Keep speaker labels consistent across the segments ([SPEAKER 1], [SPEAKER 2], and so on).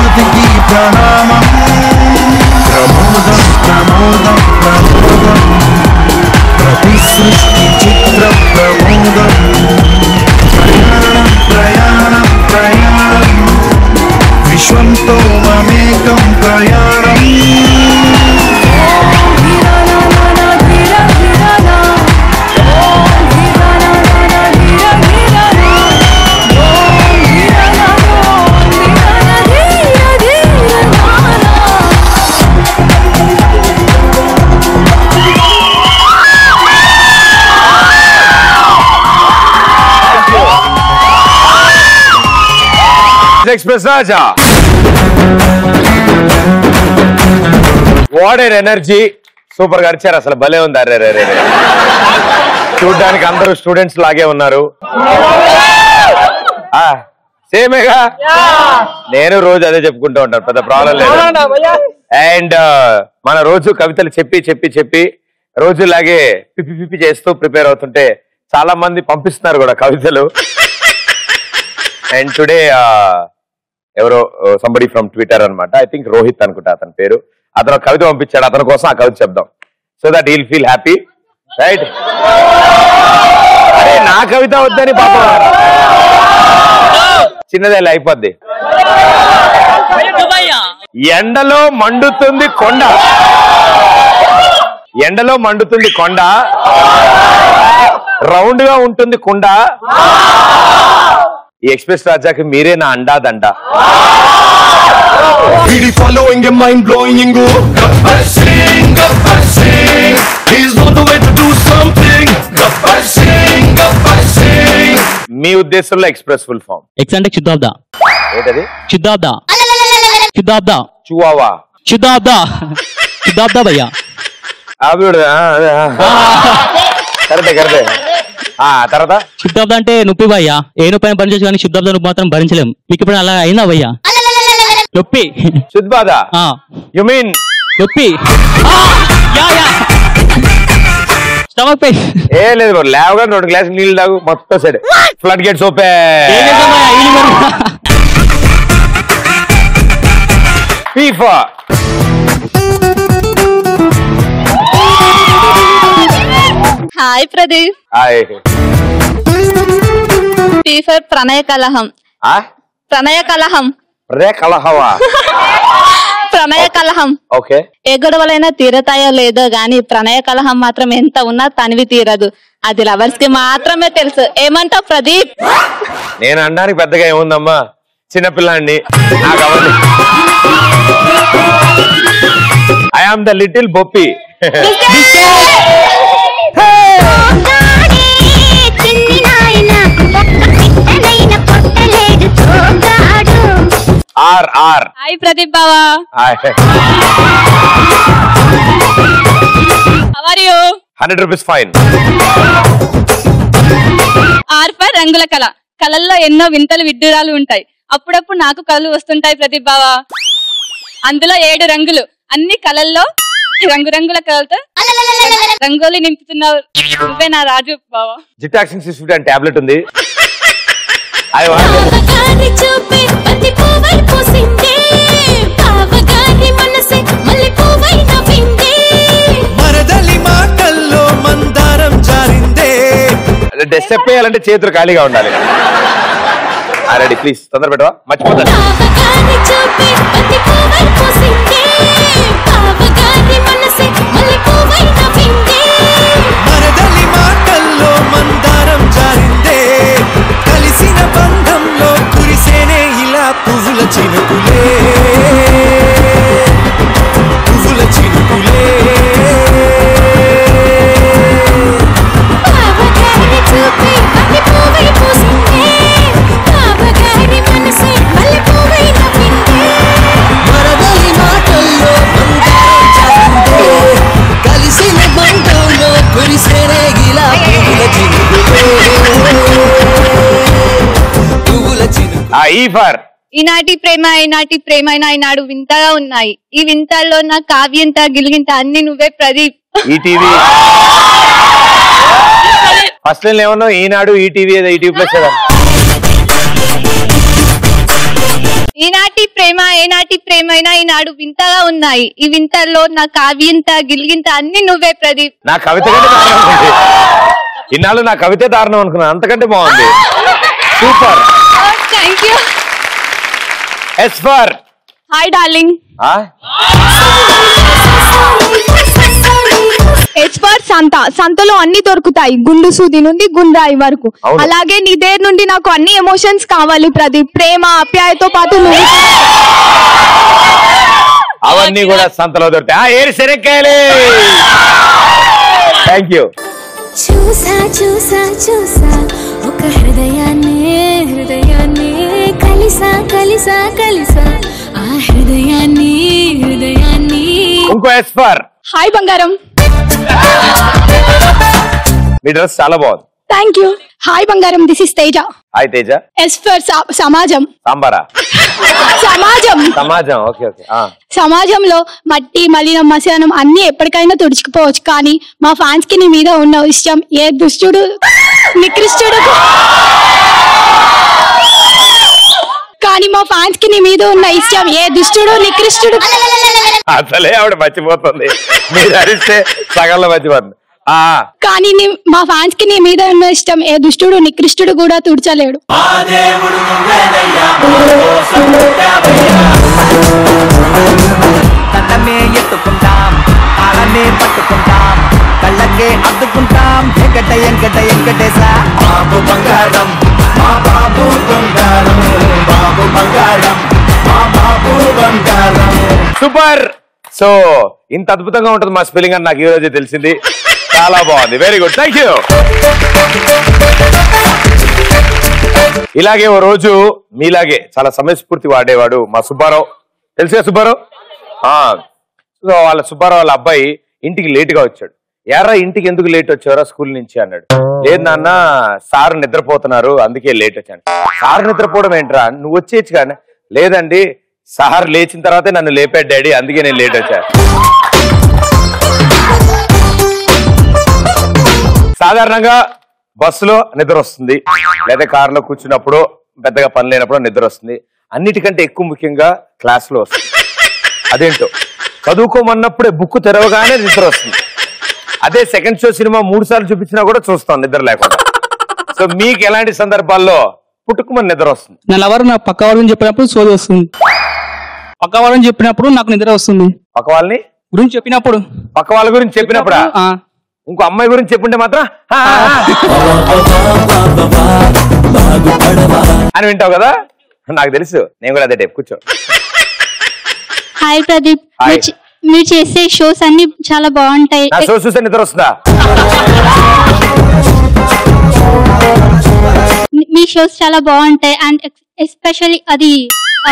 [SPEAKER 1] ప్రకృతికి ప్రణామం ప్రమోదం ప్రమోదం ప్రమోదం ప్రతి సృష్టి చిత్ర ప్రమోదం ప్రయాణం ప్రయాణం ప్రయాణం విశ్వంతో మమేకం ప్రయాణం
[SPEAKER 2] express Raja what an energy super గా అరిచారు అసలు భలే ఉంది అరే రే రే రే. చూడ్డానికి అందరూ స్టూడెంట్స్ లాగే ఉన్నారు ఆ, సేమేగా నేను రోజు అదే చెప్పుకుంటూ ఉంటాను పెద్ద ప్రాబ్లం లేదు అండ్ మన రోజు కవితలు చెప్పి చెప్పి చెప్పి రోజులాగే పిప్పి పిప్పి చేస్తూ ప్రిపేర్ అవుతుంటే చాలా మంది పంపిస్తున్నారు కూడా కవితలు అండ్ టుడే ఎవరో సంబడి ఫ్రమ్ ట్విట్టర్ అన్నమాట ఐ థింక్ రోహిత్ అనుకుంటా అతని పేరు అతను ఒక కవిత పంపించాడు అతని కోసం ఆ కవిత చెప్దాం so that he'll feel happy right అరే నా కవిత వద్దని పాపం చిన్నదే అయిపోద్ది ఎండలో మండుతుంది కొండ ఎండలో మండుతుంది కొండ రౌండ్ గా ఉంటుంది కుండ ఈ ఎక్స్ప్రెస్ రాజాకి మీరే నా అండా దండా
[SPEAKER 1] Really following a mind blowing go. Gabbar Singh, Gabbar Singh. He's not the way to do something. Gabbar Singh, Gabbar Singh.
[SPEAKER 2] మీ ఉద్దేశంలో ఎక్స్ప్రెస్ ఫుల్ ఫామ్
[SPEAKER 3] ఎక్స్ అంటే శుద్ధాబ్ద
[SPEAKER 2] ఏంటది
[SPEAKER 3] శుద్ధాబ్ద శుద్ధాబ్ద
[SPEAKER 2] చువావా
[SPEAKER 3] శుద్ధాబ్ద శుద్ధాబ్ద భయ్యా
[SPEAKER 2] ఆవిడ కరెక్టే కరెక్టే ఆ తర్వాత
[SPEAKER 3] శుద్ధాబ్ద అంటే నొప్పి భయ్యా ఏ నొప్పి అయినా భరించచ్చు కానీ శుద్ధాబ్ద నొప్పి మాత్రం భరించలేం మీకు ఇప్పుడు అలా అయిందా భయ్యా నొప్పి
[SPEAKER 2] శుద్బాద
[SPEAKER 3] ఆ,
[SPEAKER 2] యు మీన్
[SPEAKER 3] నొప్పి ఆ, యా, యా. స్టమక్ పెయిన్
[SPEAKER 2] ఏ లేదు బ్రో లేవగా రెండు గ్లాసులు నీళ్ళు తాగు మొత్తం సైడ్ ఫ్లడ్ గేట్స్
[SPEAKER 3] ఏం
[SPEAKER 2] ఓపెన్
[SPEAKER 3] చేద్దాం భయ్యా? ఈయన మరి.
[SPEAKER 2] ఫీఫా
[SPEAKER 4] హాయ్ ప్రదీప్
[SPEAKER 2] హాయ్
[SPEAKER 4] ఫీఫర్ ప్రణయ కలహం
[SPEAKER 2] ఆ
[SPEAKER 4] ప్రణయ కలహం
[SPEAKER 2] రే కలహవా
[SPEAKER 4] ప్రణయ కలహం
[SPEAKER 2] ఓకే
[SPEAKER 4] ఏ గొడవలైనా తీరతాయో లేదో గాని ప్రణయ కలహం మాత్రం ఎంత ఉన్నా తనివి తీరదు అది లవర్స్ కి మాత్రమే తెలుసు ఏమంటావు ప్రదీప్
[SPEAKER 2] నేను అనడానికి పెద్దగా ఏముందమ్మా చిన్నపిల్లాడిని నాకు అవన్నీ ఐ ఆమ్ ద లిటిల్ బొప్పి ఆర్ ఆర్
[SPEAKER 4] హాయ్ ప్రదీప్ బావా అవర్ యూ
[SPEAKER 2] హండ్రెడ్ రూపీస్ ఫైన్
[SPEAKER 4] ఆర్ ఫర్ రంగుల కళ కళల్లో ఎన్నో వింతలు విడ్డూరాలు ఉంటాయి అప్పుడప్పుడు నాకు కళలు వస్తుంటాయి ప్రదీప్ బావా అందులో ఏడు రంగులు అన్ని కళల్లో రంగురంగుల కళలతో రంగోలి నింపుతున్నావు నువ్వే నా రాజు బావా
[SPEAKER 2] జిటాక్సిన్ సిక్స్ ఫిఫ్టీ అని టాబ్లెట్ ఉంది అది వాడు.
[SPEAKER 1] మరదలి మాటల్లో మందారం జారిందే
[SPEAKER 2] అంటే స్టెప్ వేయాలంటే చేతులు ఖాళీగా ఉండాలి రెడీ ప్లీజ్ తొందర పెట్టవా మర్చిపోతాను
[SPEAKER 1] మరదలి మాటల్లో మందారం జారిందే కలిసిన బంధంలో కురిసేనే ఇలా పువ్వుల చినుకులే పువ్వుల చినుకులే మరదలి మాటల్లో మందారం జారిందే కలిసిన బంధంలో కురిసేనే ఇలా పువ్వుల చినుకులే పువ్వుల చినుకు
[SPEAKER 2] ఆ ఈ ఫర్
[SPEAKER 4] ఈనాటి ప్రేమ ఈనాటి ప్రేమైన ఈనాడు వింతగా ఉన్నాయి ఈ వింతల్లో నా కావ్యంత గిలిగింత అన్ని నువ్వే ప్రదీప్
[SPEAKER 2] ఈటీవీ ఫస్ట్ లైన్ ఏమన్నా ఈనాడు ఈటీవీ ఏదో ఈటీవీ ప్లస్ కదా
[SPEAKER 4] ఈనాటి ప్రేమ ఏనాటి ప్రేమైనా ఈనాడు వింతగా ఉన్నాయి ఈ వింతల్లో నా కావ్యంత గిలిగింత అన్ని నువ్వే ప్రదీప్
[SPEAKER 2] నా కవిత కంటే దారుణం ఉంది ఇన్నాళ్ళు నా కవితే దారుణం అనుకున్నాను అంతకంటే బాగుంది super
[SPEAKER 4] thank you
[SPEAKER 2] S for
[SPEAKER 4] hi darling
[SPEAKER 5] H for సంత సంతలో అన్ని దొరుకుతాయి గుండు సూది నుండి గుండ్రాయి వరకు
[SPEAKER 2] అవును.
[SPEAKER 5] అలాగే నీ దగ్గర నుండి నాకు అన్ని ఎమోషన్స్ కావాలి ప్రదీప్ ప్రేమ ఆప్యాయతో పాటు నువ్వు
[SPEAKER 2] అవన్నీ కూడా సంతలో దొరుకుతాయి ఆ, ఏరి శనక్కాయలే థ్యాంక్ యూ
[SPEAKER 6] చూసా చూసా చూసా ఒక హృదయాన్ని హృదయాన్ని కలిసా కలిసా కలిసా ఆ హృదయాన్ని హృదయాన్ని
[SPEAKER 2] ఇంకో ఎస్ ఫర్
[SPEAKER 5] హాయ్ బంగారం
[SPEAKER 2] మీ డ్రెస్ చాలా బాగుంది
[SPEAKER 5] థ్యాంక్ యూ హాయ్ బంగారం this is Teja
[SPEAKER 2] hi Teja
[SPEAKER 5] S for సమాజం
[SPEAKER 2] సాంబారా
[SPEAKER 5] సమాజం
[SPEAKER 2] సమాజం ఓకే ఓకే ఆ.
[SPEAKER 5] సమాజంలో మట్టి మలినం మసనం అన్ని ఎప్పటికైనా తుడుచుకుపోవచ్చు కానీ మా ఫ్యాన్స్ కి నీ మీద ఉన్న ఇష్టం ఏ దుష్టుడు నికృష్టుడు కానీ మా ఫ్యాన్స్ కి నీ మీద ఉన్న ఇష్టం ఏ దుష్టుడు నికృష్టుడు
[SPEAKER 2] అసలే ఆవిడ మర్చిపోతుంది మీరు అరిస్తే సగంలో మర్చిపోతుంది ఆ
[SPEAKER 5] కానీ నీ- మా ఫ్యాన్స్ కి నీ మీద ఉన్న ఇష్టం ఏ దుష్టుడు నికృష్టుడు కూడా తుడచలేడు
[SPEAKER 7] కళ్ళనే ఎత్తుకుంటాం తాళనే పట్టుకుంటాం కళ్ళకే అద్దుకుంటాం ఎక్కట ఎంకట ఎంకటేశ
[SPEAKER 1] బాబు బంగారం మా బాబు బంగారం బాబు బంగారం మా బాబు బంగారం
[SPEAKER 2] సూపర్ సో ఇంత అద్భుతంగా ఉంటుంది మా స్పెల్లింగ్ అని నాకు ఈ రోజే తెలిసింది చాలా బాగుంది వెరీ గుడ్ థ్యాంక్ యూ ఇలాగే ఓ రోజు మీలాగే చాలా సమయస్ఫూర్తి వాడేవాడు మా సుబ్బారావు తెలుసుగా సుబ్బారావు ఆ సో వాళ్ళ సుబ్బారావు వాళ్ళ అబ్బాయి ఇంటికి లేట్ గా వచ్చాడు ఎర్ర ఇంటికి ఎందుకు లేట్ వచ్చారా స్కూల్ నుంచి అన్నాడు లేదు నాన్న సార్ నిద్రపోతున్నారు అందుకే లేట్ వచ్చాను సార్ నిద్రపోవడం ఏంట్రా నువ్వు వచ్చేయచ్చు కానీ లేదండి సార్ లేచిన తర్వాతే నన్ను లేపాడు డాడీ అందుకే నేను లేట్ వచ్చాను సాధారణంగా బస్సులో నిద్ర వస్తుంది లేదా కారులో కూర్చున్నప్పుడు పెద్దగా పని లేనప్పుడు నిద్ర వస్తుంది అన్నిటికంటే ఎక్కువ ముఖ్యంగా క్లాస్లో వస్తుంది అదేంటో చదువుకోమన్నప్పుడే బుక్ తెరవగానే నిద్ర వస్తుంది అదే సెకండ్ షో సినిమా మూడు సార్లు చూపించినా కూడా చూస్తాం నిద్ర లేకుండా సో మీకు ఎలాంటి సందర్భాల్లో పుట్టుకుమని నిద్ర వస్తుంది
[SPEAKER 3] నా లవర్ నా పక్క వాళ్ళని చెప్పినప్పుడు సోది వస్తుంది పక్క వాళ్ళని చెప్పినప్పుడు నాకు నిద్ర వస్తుంది
[SPEAKER 2] పక్క వాళ్ళని
[SPEAKER 3] గురించి చెప్పినప్పుడు
[SPEAKER 2] పక్క వాళ్ళ గురించి చెప్పినప్పుడా
[SPEAKER 3] ఆ,
[SPEAKER 2] ఇంకో అమ్మాయి గురించి చెప్పుంటే మాత్రం "ఆ, ఆ, ఆ." అని వింటావు కదా నాకు తెలుసు నేను కూడా అదే టైప్ కూర్చో
[SPEAKER 8] హాయ్ ప్రదీప్
[SPEAKER 2] హాయ్.
[SPEAKER 8] మీరు చే- మీరు చేసే షోస్ అన్ని చాలా బాగుంటాయి
[SPEAKER 2] నా షో చూస్తే నిద్ర వస్తుందా
[SPEAKER 8] మీ షోస్ చాలా బాగుంటాయి అండ్ ఎస్పెషల్లీ అది ఆ,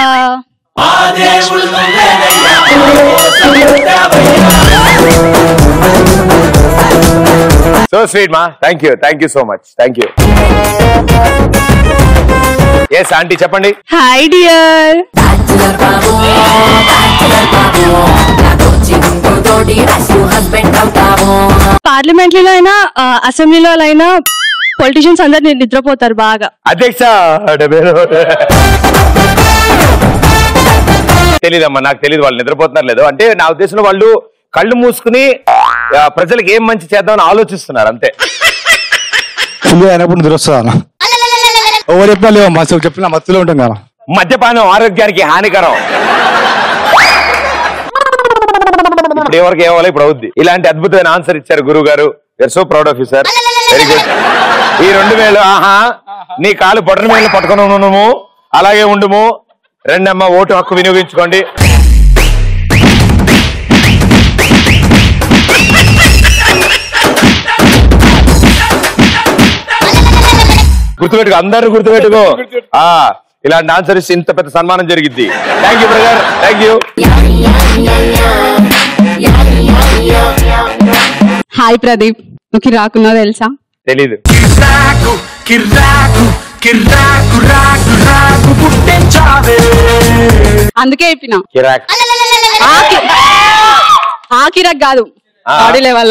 [SPEAKER 2] సో స్వీట్ మా thank you thank you so much thank you yes aunty చెప్పండి
[SPEAKER 5] హాయ్ డియర్ పార్లమెంట్ లో అయినా అసెంబ్లీలో అయినా పొలిటీషియన్స్ అందరు నిద్రపోతారు బాగా
[SPEAKER 2] అధ్యక్ష తెలీదమ్మా నాకు తెలియదు వాళ్ళు నిద్రపోతున్నారు లేదు అంటే నా ఉద్దేశంలో వాళ్ళు కళ్ళు మూసుకుని ఆ, ప్రజలకు ఏం మంచి చేద్దామని ఆలోచిస్తున్నారు అంతే
[SPEAKER 9] ఫుల్ అయినప్పుడు నిద్ర వస్తుంది అన్న ఎవరు చెప్పినా లేవు మస్తు చెప్పిన మత్తులో ఉంటాం కదా
[SPEAKER 2] మద్యపానం ఆరోగ్యానికి హానికరం ఇప్పుడు ఎవరికి ఏవాలో ఇప్పుడు అవుద్ది ఇలాంటి అద్భుతమైన ఆన్సర్ ఇచ్చారు గురువు గారు you're so proud of you sir very good ఈ రెండు వేలు ఆహా నీ కాలు బొటన వేలు పట్టుకుని ఉండము అలాగే ఉండుము రెండమ్మ ఓటు హక్కు వినియోగించుకోండి గుర్తుపెట్టుకో అందరూ గుర్తుపెట్టుకో ఆ ఇలాంటి ఆన్సర్ ఇస్తే ఇంత పెద్ద సన్మానం జరిగింది thank you brother thank you
[SPEAKER 5] hi Pradeep నువ్వు రాకున్నా తెలుసా
[SPEAKER 2] తెలీదు
[SPEAKER 1] కిర్రాకు కిర్రాకు కిర్రాకు రాకు రాకు పుట్టించావే
[SPEAKER 5] అందుకే చెప్పిన
[SPEAKER 2] కిరాక్
[SPEAKER 5] ఆకిరక్ కాదు
[SPEAKER 2] ఆ.
[SPEAKER 5] బాడీ లెవెల్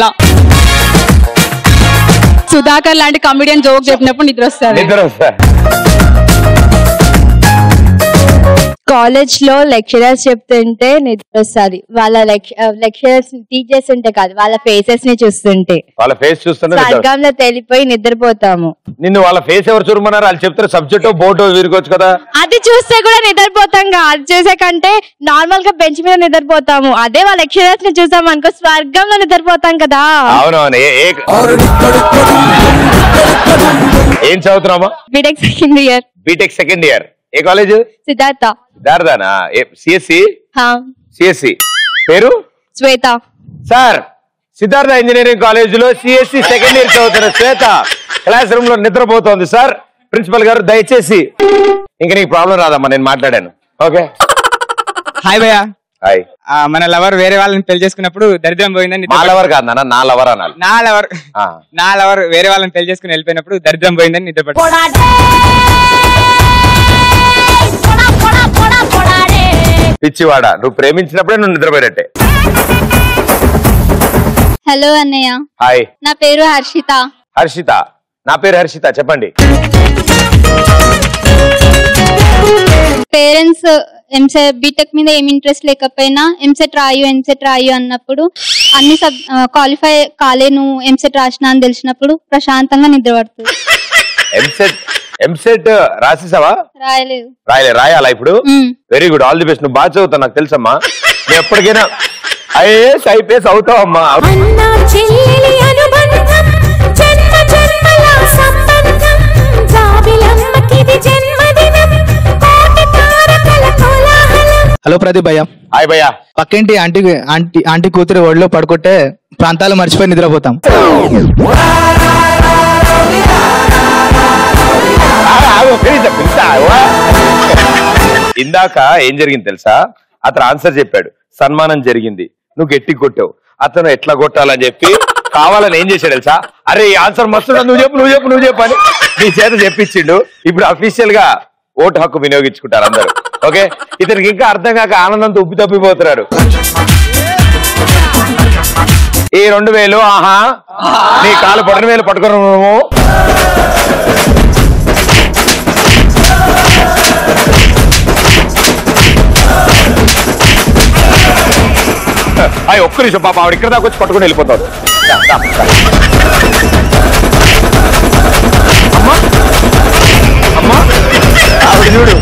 [SPEAKER 5] సుధాకర్ లాంటి కమిడియన్ జోక్ చెప్పినప్పుడు నిద్ర వస్తుంది
[SPEAKER 2] నిద్ర వస్తా
[SPEAKER 10] కాలేజ్ లో లెక్చరర్స్ చెప్తుంటే నిద్ర వస్తుంది వాళ్ళ లెక్చరర్స్ టీచర్స్ ఉంటే కాదు వాళ్ళ ఫేసెస్ ని చూస్తుంటే
[SPEAKER 2] వాళ్ళ ఫేస్ చూస్తుంటే నిద్ర-
[SPEAKER 10] స్వర్గంలో తెలిపోయి నిద్రపోతాము
[SPEAKER 2] నిన్ను వాళ్ళ ఫేస్ ఎవరు చూడమన్నారు వాళ్ళు చెప్తారు సబ్జెక్ట్ బోర్డు వీరుకోవచ్చు కదా
[SPEAKER 10] అది చూస్తే కూడా నిద్రపోతాం కా అది చూసే కంటే నార్మల్ గా బెంచ్ మీద నిద్రపోతాము అదే వాళ్ళ లెక్చరర్స్ ని చూసాం అనుకో స్వర్గంలో నిద్రపోతాం కదా
[SPEAKER 2] అవునవును ఏ- ఏ- ఏం చదువుతున్నామా
[SPEAKER 10] BTech second year
[SPEAKER 2] BTech second year ఏ కాలేజ్
[SPEAKER 10] సిద్ధార్థ
[SPEAKER 2] దారదానా సిఎస్సి
[SPEAKER 10] హా,
[SPEAKER 2] సిఎస్సి పేరు
[SPEAKER 10] Shweta
[SPEAKER 2] sir Siddhartha engineering college లో సిఎస్సి సెకండ్ ఇయర్ చదువుతున్న శ్వేత క్లాస్ రూమ్ లో నిద్రపోతోంది సార్ ప్రిన్సిపల్ గారు దయచేసి ఇంకా నీకు ప్రాబ్లం రాదమ్మా నేను మాట్లాడాను ఓకే
[SPEAKER 11] హాయ్ భయ్య
[SPEAKER 2] హాయ్
[SPEAKER 11] మన లవర్ వేరే వాళ్ళని పెళ్లి చేసుకున్నప్పుడు దరిద్రం పోయిందని
[SPEAKER 2] మా లవర్ కాదు నాన్న నా లవర్ అనాలి
[SPEAKER 11] నా లవర్
[SPEAKER 2] ఆ.
[SPEAKER 11] నా లవర్ వేరే వాళ్ళని పెళ్లి చేసుకుని వెళ్ళిపోయినప్పుడు దరిద్రం పోయిందని నిద్రపడి
[SPEAKER 2] పిచ్చివాడ నువ్వు ప్రేమించినప్పుడే నువ్వు నిద్రపోయినట్టే
[SPEAKER 8] హలో అన్నయ్య
[SPEAKER 2] హాయ్
[SPEAKER 8] నా పేరు హర్షిత
[SPEAKER 2] హర్షిత నా పేరు హర్షిత చెప్పండి
[SPEAKER 8] పేరెంట్స్ ఎంసెట్ బీటెక్ మీద ఏం ఇంట్రెస్ట్ లేకపోయినా ఎంసెట్ రాయు ఎంసెట్ రాయు అన్నప్పుడు అన్ని సబ్ క్వాలిఫై కాలే నువ్వు ఎంసెట్ రాసినా అని తెలిసినప్పుడు ప్రశాంతంగా నిద్ర పడుతుంది
[SPEAKER 2] ఎంసెట్ ఎంసెట్ రాసేసావా
[SPEAKER 8] రాయలేదు
[SPEAKER 2] రాయలే రాయాలా ఇప్పుడు
[SPEAKER 8] మ్మ్.
[SPEAKER 2] Very good all the best నువ్వు బాగా చదువుతావు నాకు తెలుసమ్మా నువ్వు ఎప్పటికైనా ఐఏఎస్ ఐపీఎస్ అవుతావు అమ్మా
[SPEAKER 6] అన్నా చెల్లెలి అనుబంధం జన్మ జన్మల సంబంధం జాబిలమ్మకిది జన్మదినం కోటి తారకల కోలాహలం
[SPEAKER 9] హలో ప్రదీప్ భయ్య
[SPEAKER 2] హాయ్ భయ్యా
[SPEAKER 9] పక్కింటి ఆంటీ ఆంటీ ఆంటీ కూతురు ఒడిలో పడుకుంటే ప్రాంతాలు మర్చిపోయి నిద్రపోతాం
[SPEAKER 2] ఆగు, పిలిచా, పిలిచా, ఆగు. ఇందాక ఏం జరిగింది తెలుసా అతను ఆన్సర్ చెప్పాడు సన్మానం జరిగింది నువ్వు గట్టి కొట్టావు అతను ఎట్లా కొట్టాలని చెప్పి కావాలని ఏం చేశాడు తెలుసా అరే ఈ ఆన్సర్ మస్తు నువ్వు చెప్పు నువ్వు చెప్పు నువ్వు చెప్పు అని నీ చేత చెప్పించిండు ఇప్పుడు అఫీషియల్ గా ఓటు హక్కు వినియోగించుకుంటారు అందరూ ఓకే ఇతనికి ఇంకా అర్థం కాక ఆనందంతో ఉబ్బి తప్పిపోతున్నారు ఈ రెండు వేలు ఆహా నీ కాలు పడిన వేలు పట్టుకుని నువ్వు అయ్యి ఒక్క నిమిషం పాప ఆవిడ ఇక్కడ దాకా వచ్చి పట్టుకుని వెళ్ళిపోతాడు రా, రా, రా. అమ్మా అమ్మా ఆవిడ చూడు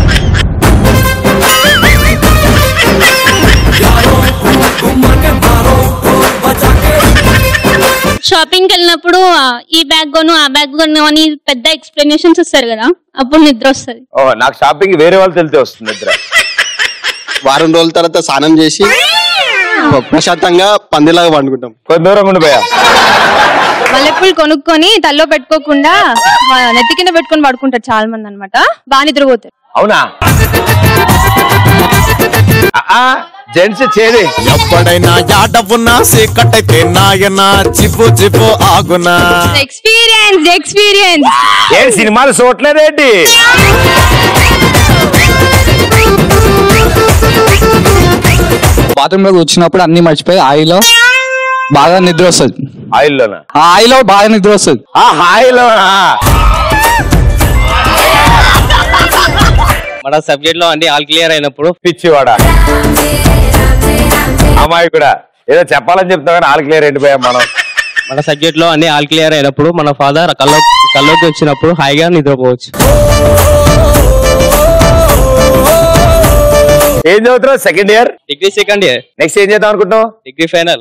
[SPEAKER 8] షాపింగ్ వెళ్ళినప్పుడు ఆ, ఈ బ్యాగ్ కొను ఆ బ్యాగ్ కొను అని పెద్ద ఎక్స్ప్లెనేషన్స్ ఇస్తారు కదా అప్పుడు నిద్ర వస్తుంది
[SPEAKER 2] ఓ నాకు షాపింగ్ వేరే వాళ్ళు తెలితే వస్తుంది నిద్ర
[SPEAKER 12] వారం రోజుల తర్వాత స్నానం చేసి ప్రశాంతంగా పందిలాగా పండుకుంటాం
[SPEAKER 2] కొంత దూరం ఉండిపోయా
[SPEAKER 10] మల్లెపూలు కొనుక్కొని తల్లో పెట్టుకోకుండా మా నెత్తి కింద పెట్టుకొని పడుకుంటారు చాలా మంది అనమాట బాగా నిద్రపోతారు
[SPEAKER 2] అవునా జెంట్స్ చేది
[SPEAKER 1] ఎప్పుడైనా యాడవునా సీకటైతే నాయన చిప్పు చిప్పు ఆగునా
[SPEAKER 10] ఎక్స్పీరియన్స్ ఎక్స్పీరియన్స్
[SPEAKER 2] ఏం సినిమాలు చూడలేదేంటి
[SPEAKER 9] బాత్రూమ్ లో కూర్చున్నప్పుడు అన్ని మర్చిపోయి ఆయిలో బాగా నిద్ర వస్తుంది
[SPEAKER 2] ఆయిల్లోనా
[SPEAKER 9] ఆ ఆయిలో బాగా నిద్ర వస్తుంది
[SPEAKER 2] ఆ హాయిలో
[SPEAKER 3] మన సబ్జెక్ట్ లో అన్ని ఆల్ క్లియర్ అయినప్పుడు
[SPEAKER 2] పిచ్చివాడా అమ్మాయి కూడా ఏదో చెప్పాలని చెప్తా కానీ ఆల్ క్లియర్ ఎండిపోయాం మనం
[SPEAKER 3] మన సబ్జెక్ట్ లో అన్ని ఆల్ క్లియర్ అయినప్పుడు మన ఫాదర్ కల్లో కల్లోకి వచ్చినప్పుడు హాయిగా నిద్రపోవచ్చు
[SPEAKER 2] ఏం చదువుతున్నావు second year
[SPEAKER 3] degree second year
[SPEAKER 2] next ఏం చేద్దాం అనుకుంటున్నావు
[SPEAKER 3] డిగ్రీ ఫైనల్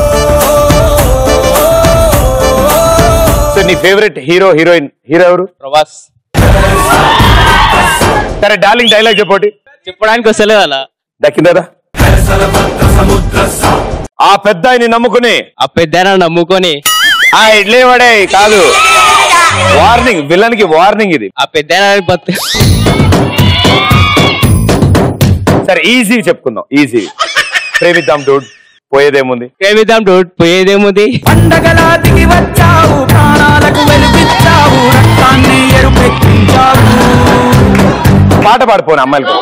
[SPEAKER 2] సో నీ ఫేవరెట్ హీరో హీరోయిన్ హీరో ఎవరు
[SPEAKER 3] ప్రభాస్
[SPEAKER 2] సరే డార్లింగ్ డైలాగ్ చెప్పండి
[SPEAKER 3] చెప్పడానికి వస్తలేదు అలా
[SPEAKER 2] దక్కిందా ఆ పెద్ద ఆయన్ని నమ్ముకుని
[SPEAKER 3] ఆ పెద్ద నమ్ముకొని
[SPEAKER 2] ఆ ఇడ్లీ వడే కాదు వార్నింగ్ విలన్ కి వార్నింగ్ ఇది
[SPEAKER 3] ఆ పెద్ద
[SPEAKER 2] సరే ఈజీ చెప్పుకుందాం ఈజీ ప్రేమిద్దాం డూడ్ పోయేదేముంది
[SPEAKER 3] ప్రేమిద్దాం డూడ్ పోయేదేముంది
[SPEAKER 7] పండగలా దిగి వచ్చావు ప్రాణాలకు వెలుగిచ్చావు రక్తాన్ని ఎరుపెక్కించావు
[SPEAKER 2] పాట పాడిపోను అమ్మాయిలకు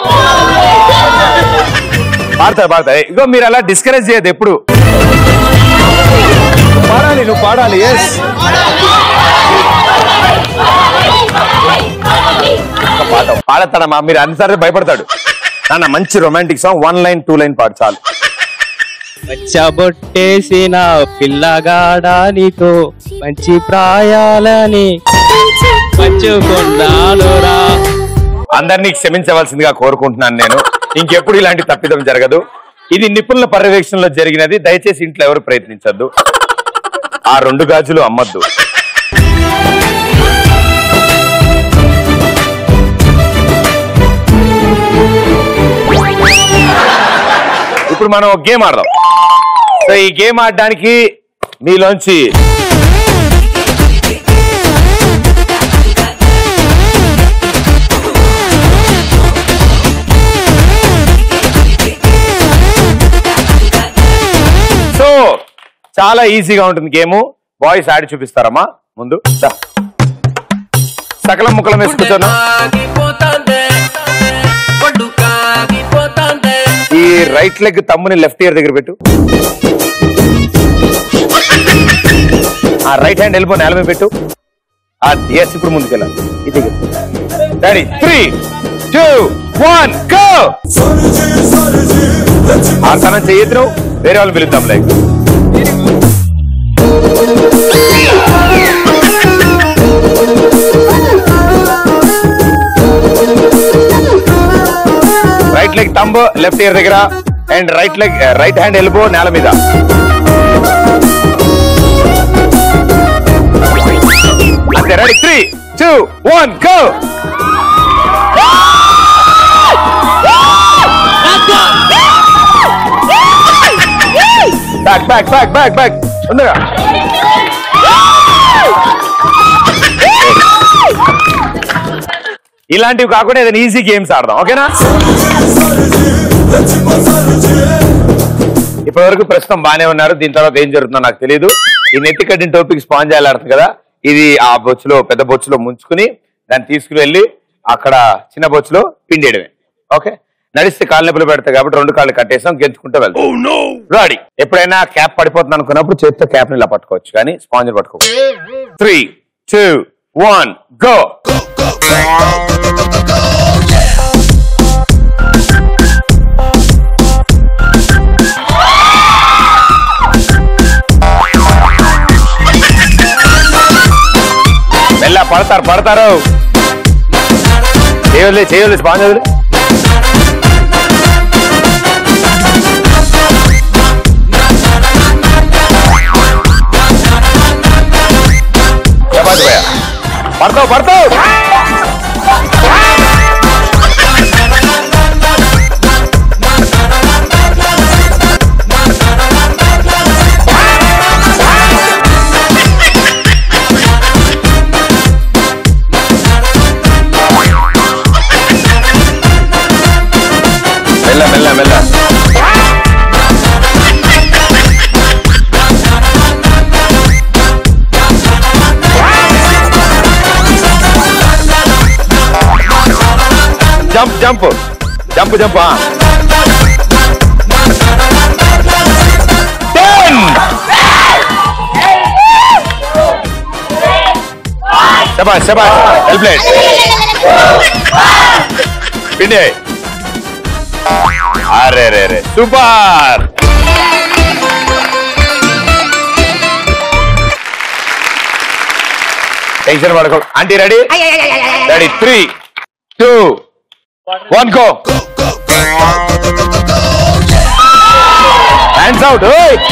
[SPEAKER 2] పాడతారు పాడతారు ఇగో మీరు అలా డిస్కరేజ్ చేయదు ఎప్పుడు పాడాలి నువ్వు పాడాలి ఎస్ పాట పాడతాడమ్మా మీరు అన్నిసార్లు భయపడతాడు నాన్న మంచి romantic song one line two line పాడు చాలు
[SPEAKER 11] బొట్టేసిన పిల్లగాడా నీతో మంచి ప్రాయాలని పంచుకున్నానురా
[SPEAKER 2] అందరినీ క్షమించవలసిందిగా కోరుకుంటున్నాను నేను ఇంకెప్పుడు ఇలాంటి తప్పిదం జరగదు ఇది నిపుణుల పర్యవేక్షణలో జరిగినది దయచేసి ఇంట్లో ఎవరు ప్రయత్నించద్దు ఆ రెండు గాజులు అమ్మద్దు ఇప్పుడు మనం ఒక గేమ్ ఆడదాం సో ఈ గేమ్ ఆడడానికి మీలోంచి సో చాలా ఈజీగా ఉంటుంది గేమ్ బాయ్స్ ఆడి చూపిస్తారమ్మా ముందు దా. సకలం ముక్కలం వేసుకుంటాను ఈ రైట్ లెగ్ తమ్ముని లెఫ్ట్ ఇయర్ దగ్గర పెట్టు ఆ రైట్ హ్యాండ్ వెళ్ళిపో నేల మీద పెట్టు ఆ ఎస్ ఇప్పుడు ముందుకెళ్ళాలి ఇది daddy three two one go ఆ తనం చెయ్యొద్దు నువ్వు వేరే వాళ్ళని పిలుద్దాం like right leg thumb left ear దగ్గర and right leg right hand elbow నేల మీద అంతే ready three two one go back back back back back తొందరగా ఇలాంటివి కాకుండా ఏదైనా ఈజీ గేమ్స్ ఆడదాం ఓకేనా ఇప్పటి వరకు ప్రస్తుతం బానే ఉన్నారు దీని తర్వాత ఏం జరుగుతుందో నాకు తెలియదు ఈ నెట్టి కట్టిన టోపిక్ స్పాంజ్ ఆడుతుంది కదా ఇది ఆ బొచ్చులో పెద్ద బొచ్చులో ముంచుకుని దాన్ని తీసుకుని వెళ్ళి అక్కడ చిన్న బొచ్చులో పిండేయడమే ఓకే నడిస్తే కాలు నొప్పులు పెడతాయి కాబట్టి రెండు కాళ్ళు కట్టేసాం గెంతుకుంటూ వెళ్తాం రాడి ఎప్పుడైనా క్యాప్ పడిపోతుంది అనుకున్నప్పుడు చేతితో క్యాప్ ని ఇలా పట్టుకోవచ్చు కానీ స్పాంజ్ పట్టుకో త్రీ టూ వన్ గో మెల్ల పడతారు పడతారు చేయలే చేయలే స్పాంజ్ వదిలే శబాష్ భయ్యా. పడతావు పడతావు మెల్ల మెల్ల మెల్ల jump jump jump jump ten శబాష్ శబాష్ హెల్ప్లెట్ పిండి అరే రే రే సూపర్ టెన్షన్ పడకో aunty ready ready three two one go hands out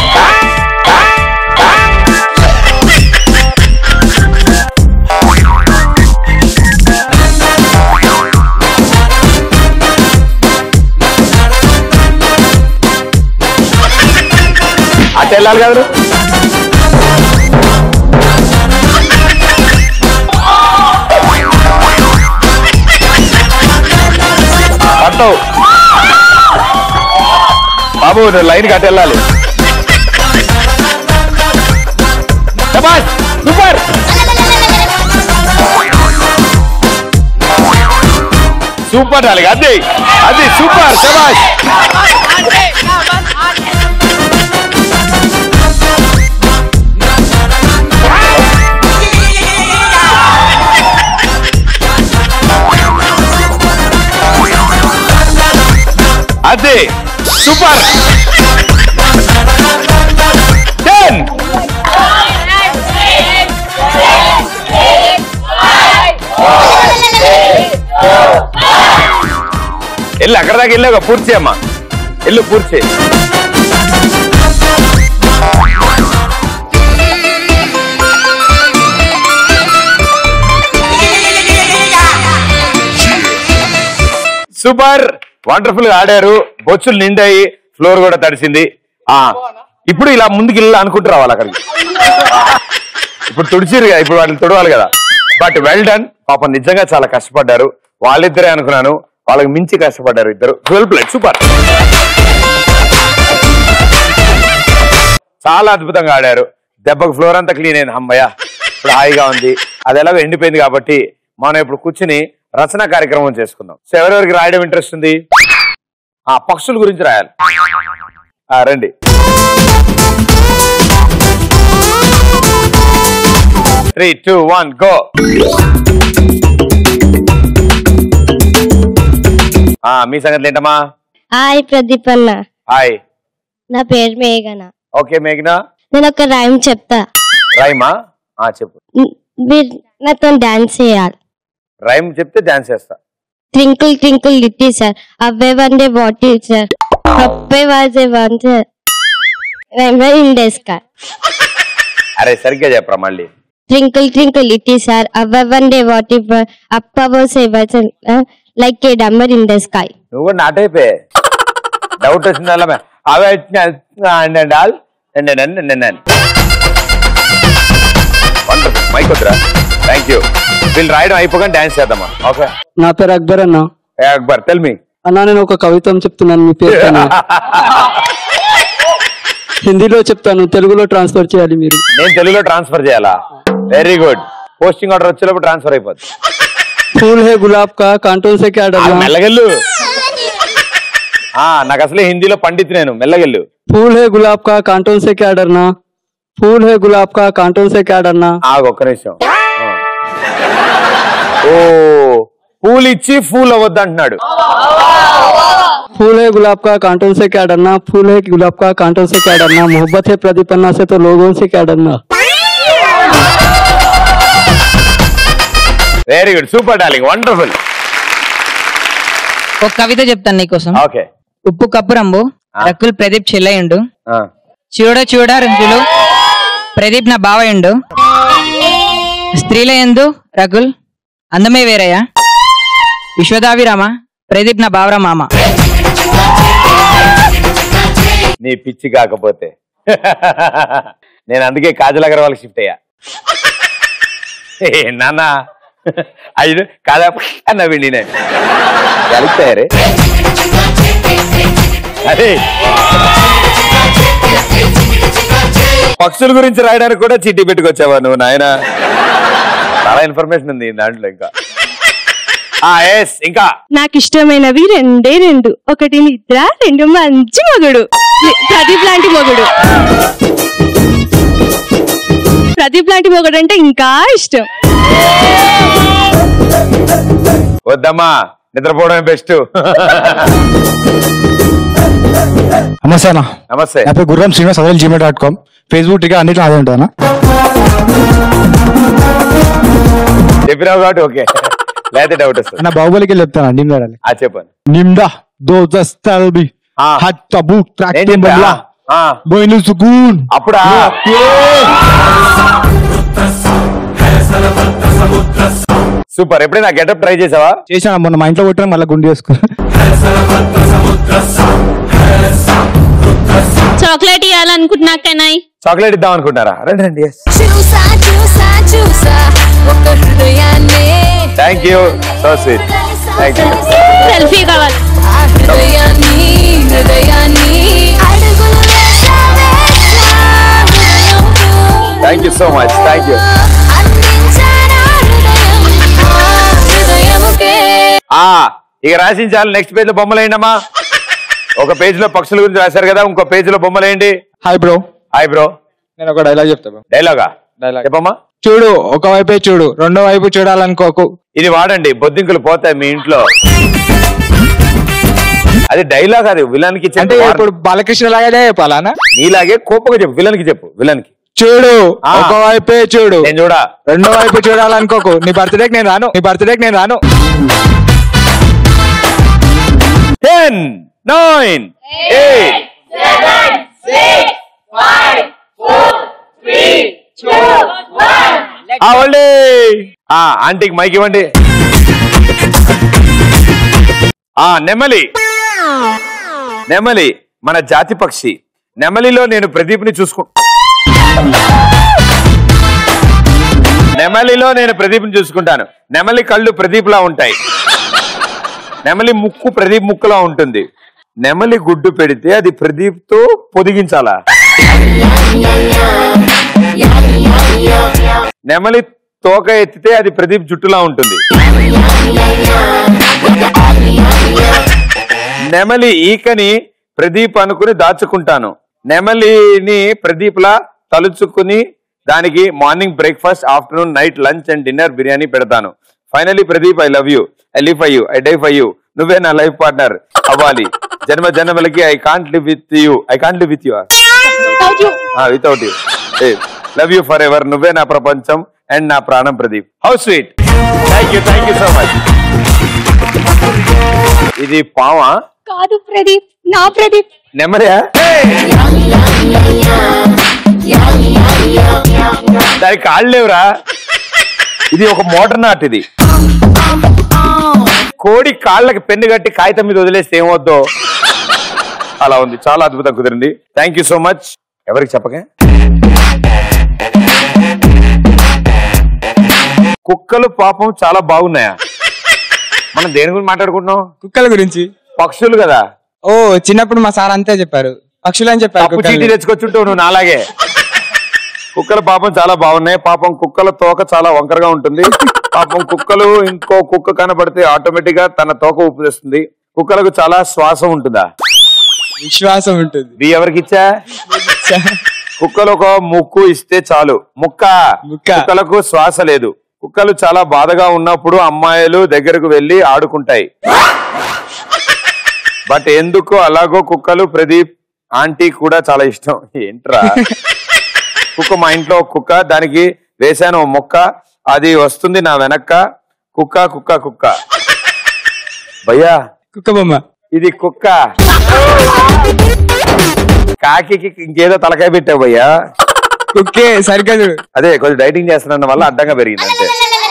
[SPEAKER 2] అటు వెళ్ళాలి కదా పడతావు బాబు నువ్వు లైన్ కట్టి వెళ్ళాలి శబాష్ సూపర్ సూపర్ డాలింగ్ అది అది సూపర్ శబాష్ అదే సూపర్ టెన్ వెళ్ళు అక్కడ దాకా వెళ్ళావు పూర్తి అమ్మా వెళ్ళు పూర్తి సూపర్ వండర్ఫుల్ గా ఆడారు బొచ్చులు నిండాయి ఫ్లోర్ కూడా తడిసింది ఆ ఇప్పుడు ఇలా ముందుకు వెళ్ళి అనుకుంటూ రావాలి అక్కడికి ఇప్పుడు తుడిచిరు కదా ఇప్పుడు వాళ్ళని తుడవాలి కదా బట్ వెల్ డన్ పాపం నిజంగా చాలా కష్టపడ్డారు వాళ్ళిద్దరే అనుకున్నాను వాళ్ళకి మించి కష్టపడ్డారు ఇద్దరు ట్వెల్వ్ ప్లేట్ సూపర్ చాలా అద్భుతంగా ఆడారు దెబ్బకు ఫ్లోర్ అంతా క్లీన్ అయింది అమ్మయ్య ఇప్పుడు హాయిగా ఉంది అది ఎలాగో ఎండిపోయింది కాబట్టి మనం ఇప్పుడు కూర్చుని రచన కార్యక్రమం చేసుకుందాం సో ఎవరెవరికి రాయడం ఇంట్రెస్ట్ ఉంది ఆ పక్షుల గురించి రాయాలి ఆ, రండి త్రీ టూ వన్ గో మీ సంగతి ఏంటమ్మా
[SPEAKER 10] హాయ్ ప్రదీప్ అన్న
[SPEAKER 2] హాయ్
[SPEAKER 10] నా పేరు మేఘన
[SPEAKER 2] ఓకే మేఘనా
[SPEAKER 10] నేను ఒక రైమ్ చెప్తా
[SPEAKER 2] రైమా ఆ చెప్పు
[SPEAKER 10] మ్, మీరు నాతో డాన్స్ చేయాలి
[SPEAKER 2] రైమ్ చెప్తే డాన్స్ చేస్తా
[SPEAKER 10] twinkle twinkle little star how I wonder బాటిల్ star up was a one star in the sky
[SPEAKER 2] అరే సరిగ్గా చెప్పరా మళ్ళీ
[SPEAKER 10] twinkle twinkle little star how I wonder what you up was a one like a diamond in the sky
[SPEAKER 2] నువ్వు కూడా నాటైపోయే doubt వచ్చిందల్లా అవే డాల్ వండర్ఫుల్ మైక్ వద్దురా థ్యాంక్ యూ వీళ్ళు రాయడం అయిపోగానే డాన్స్ చేద్దామా ఓకే
[SPEAKER 13] నా పేరు అక్బర్ అన్న
[SPEAKER 2] అక్బర్ టెల్ మీ
[SPEAKER 13] అన్న నేను ఒక కవితం చెప్తున్నాను మీ పేరు పైన. హిందీలో చెప్తాను తెలుగులో ట్రాన్స్ఫర్ చేయాలి మీరు
[SPEAKER 2] నేను తెలుగులో ట్రాన్స్ఫర్ చేయాలా వెరీ గుడ్ పోస్టింగ్ ఆర్డర్ వచ్చేటప్పుడు ట్రాన్స్ఫర్ అయిపోద్ది
[SPEAKER 13] फूल है गुलाब का कांटों से क्या
[SPEAKER 2] ఆ,
[SPEAKER 13] डरना
[SPEAKER 2] మెల్లగెళ్ళు ఆ నాకు అసలే హిందీలో పండిత్ నేను మెల్లగెళ్ళు
[SPEAKER 13] फूल है गुलाब का कांटों से क्या डरना फूल है गुलाब का कांटों से क्या डरना
[SPEAKER 2] ఆగు ఒక్క నిమిషం ఆ. ఓ పూలు ఇచ్చి ఫూల్ అవ్వద్దు అంటున్నాడు
[SPEAKER 13] फूल है गुलाब का कांटों से क्या डरना फूल है गुलाब का कांटों से क्या डरना मोहब्बत है प्रदीपन्ना से तो लोगों से क्या डरना
[SPEAKER 2] very good super darling wonderful
[SPEAKER 14] ఒక కవిత చెప్తాను నీకోసం
[SPEAKER 2] ఓకే
[SPEAKER 14] ఉప్పు కప్పు రంబు రకుల్ ప్రదీప్ చెల్లయ్యుండు
[SPEAKER 2] ఆ.
[SPEAKER 14] చూడ చూడ రంజులు ప్రదీప్ నా బావయుండు స్త్రీల ఎందు రకుల్ అందమే వేరయ్య విశ్వదాభిరామ ప్రదీప్ నా బావరా మామ
[SPEAKER 2] నీ పిచ్చి కాకపోతే నేను అందుకే కాజల్ అగర్వాల్ షిఫ్ట్ అయ్యా ఏ నాన్న అయ్యి కాదా అన్న విండి నేను కలిపారే అదే పక్షుల గురించి రాయడానికి కూడా చీటీ పెట్టుకొచ్చావా నువ్వు నాయన చాలా ఇన్ఫర్మేషన్ ఉంది దాంట్లో ఇంకా ఆ ఎస్ ఇంకా
[SPEAKER 15] నాకు ఇష్టమైనవి రెండే రెండు ఒకటి నిద్ర రెండు మంచి మొగుడు ని- ప్రదీప్ లాంటి మొగుడు ప్రదీప్ లాంటి మొగుడు అంటే ఇంకా ఇష్టం
[SPEAKER 2] వద్దమ్మా నిద్రపోవడమే బెస్ట్
[SPEAKER 9] నమస్తే అన్న
[SPEAKER 2] నమస్తే
[SPEAKER 9] నా పేరు గుర్రం శ్రీనివాస్ అదే జీమెయిల్ డాట్ కామ్ ఫేస్బుక్ టిగా అన్నిట్లో అదే ఉంటానా
[SPEAKER 2] చెప్పినావు కాబట్టి ఓకే లేకపోతే డౌట్ వస్తుంది
[SPEAKER 9] నా బాహుబలికి వెళ్ళి చెప్తాను నిమ్ దాడాలి
[SPEAKER 2] ఆ చెప్పండి
[SPEAKER 9] నిమ్డా దో దస్తల్బి హట్ తబు ట్రాక్
[SPEAKER 2] నేను చెప్పా?
[SPEAKER 9] బంగ్లా
[SPEAKER 2] ఆ.
[SPEAKER 9] బోయిను సుకూన్
[SPEAKER 2] అప్పుడా సూపర్ ఎప్పుడైనా గెటప్ ట్రై చేసావా
[SPEAKER 9] చేశాను మొన్న మా ఇంట్లో కొట్టాను మళ్ళీ గుండు చేసుకున్నా
[SPEAKER 16] చాక్లెట్ ఇవ్వాలనుకుంటున్నా కెనాయ్
[SPEAKER 2] చాక్లెట్ ఇద్దాం అనుకుంటారా రండి రండి
[SPEAKER 6] చూసా చూసా చూసా ఒక హృదయాన్ని
[SPEAKER 2] thank you so sweet thank you
[SPEAKER 16] selfie కావాలి
[SPEAKER 6] ఆ హృదయాన్ని హృదయాన్ని అడుగులు వేసావే నా హృదయంతో.
[SPEAKER 2] Thank you so much thank you
[SPEAKER 6] అందించానా హృదయం ఆ హృదయముకే
[SPEAKER 2] ఆ ఇక రాసించాలి నెక్స్ట్ పేజ్ లో బొమ్మలు వేయండమ్మా ఒక పేజ్ లో పక్షుల గురించి రాశారు కదా ఇంకో పేజ్ లో బొమ్మలు వేయండి
[SPEAKER 9] హాయ్ బ్రో
[SPEAKER 2] హాయ్ బ్రో
[SPEAKER 11] నేను ఒక డైలాగ్ చెప్తా
[SPEAKER 2] డైలాగా చెప్పమ్మా
[SPEAKER 11] చూడు ఒక వైపే చూడు రెండో వైపు చూడాలనుకోకు
[SPEAKER 2] ఇది వాడండి బొద్దింకులు పోతాయి మీ ఇంట్లో అది అది డైలాగ్ అది విలన్ కి
[SPEAKER 11] అంటే ఇప్పుడు బాలకృష్ణ లాగానే చెప్పాలా
[SPEAKER 2] నీలాగే కోపంగా చెప్పు విలన్ కి చెప్పు విలన్ కి
[SPEAKER 11] చూడు
[SPEAKER 2] ఆ.
[SPEAKER 11] ఒక వైపే చూడు
[SPEAKER 2] నేను చూడా
[SPEAKER 11] రెండో వైపు చూడాలనుకోకు నీ బర్త్డేకి నేను రాను నీ బర్త్డేకి నేను రాను
[SPEAKER 2] టెన్ నైన్ ఎయిట్ అవ్వండి ఆ ఆంటీకి మైక్ ఇవ్వండి ఆ నెమలి నెమలి మన జాతి పక్షి నెమలిలో నేను ప్రదీప్ని చూసుకు నెమలిలో నేను ప్రదీప్ని చూసుకుంటాను నెమలి కళ్ళు ప్రదీప్లా ఉంటాయి నెమలి ముక్కు ప్రదీప్ ముక్కులా ఉంటుంది నెమలి గుడ్డు పెడితే అది ప్రదీప్ తో పొదిగించాలా నెమలి తోక ఎత్తితే అది ప్రదీప్ జుట్టులా ఉంటుంది నెమలి ఈకని ప్రదీప్ అనుకుని దాచుకుంటాను నెమలిని ప్రదీప్ లా తలుచుకుని దానికి morning breakfast afternoon night lunch and dinner biryani పెడతాను finally Pradeep I love you I live for you I die for you నువ్వే నా లైఫ్ పార్ట్నర్ అవ్వాలి జన్మ జన్మలకి I can't live with you I can't live with you without you love you forever నువ్వే నా ప్రపంచం and నా ప్రాణం Pradeep how sweet thank you thank you so much ఇది పావా
[SPEAKER 5] కాదు ప్రదీప్ నా ప్రదీప్
[SPEAKER 2] నెమ్మదియా దానికి కాళ్ళు లేవురా ఇది ఒక మోటార్ నాట్ ఇది కోడి కాళ్ళకి పెన్ను కట్టి కాగితం మీద వదిలేస్తే ఏమవుద్దో అలా ఉంది చాలా అద్భుతం కుదిరింది థ్యాంక్ యూ సో మచ్ ఎవరికి చెప్పకే కుక్కలు పాపం చాలా బాగున్నాయా మనం దేని గురించి మాట్లాడుకుంటున్నాం
[SPEAKER 11] కుక్కల గురించి
[SPEAKER 2] పక్షులు కదా
[SPEAKER 11] ఓ చిన్నప్పుడు మా సార్ అంతే చెప్పారు పక్షులు అని చెప్పారు
[SPEAKER 2] తప్పు
[SPEAKER 11] కుక్కల్ని.
[SPEAKER 2] చీటీ తెచ్చుకొచ్చుంటావు నువ్వు నాలాగే కుక్కల పాపం చాలా బాగున్నాయి పాపం కుక్కల తోక చాలా వంకరగా ఉంటుంది పాపం కుక్కలు ఇంకో కుక్క కనబడితే ఆటోమేటిక్ గా తన తోక ఊపిస్తుంది కుక్కలకు చాలా శ్వాసం ఉంటుందా
[SPEAKER 11] విశ్వాసం ఉంటుంది
[SPEAKER 2] ఇది ఎవరికి ఇచ్చా కుక్కలు ఒక ముక్కు ఇస్తే చాలు ముక్క కుక్కలకు శ్వాస లేదు కుక్కలు చాలా బాధగా ఉన్నప్పుడు అమ్మాయిలు దగ్గరకు వెళ్లి ఆడుకుంటాయి బట్ ఎందుకు అలాగో కుక్కలు ప్రదీప్ ఆంటీ కూడా చాలా ఇష్టం ఏంట్రా కుక్క మా ఇంట్లో ఒక కుక్క దానికి వేశాను ఓ మొక్క అది వస్తుంది నా వెనక్క కుక్క కుక్క కుక్క భయ్యా
[SPEAKER 11] కుక్క బొమ్మ
[SPEAKER 2] ఇది కుక్క కాకి ఇంకేదో తలకాయ పెట్టావు భయ్యా
[SPEAKER 11] కుక్కే సరిగ్గా చూడు
[SPEAKER 2] అదే కొంచెం డైటింగ్ చేస్తున్నందు వల్ల అడ్డంగా పెరిగింది అంతే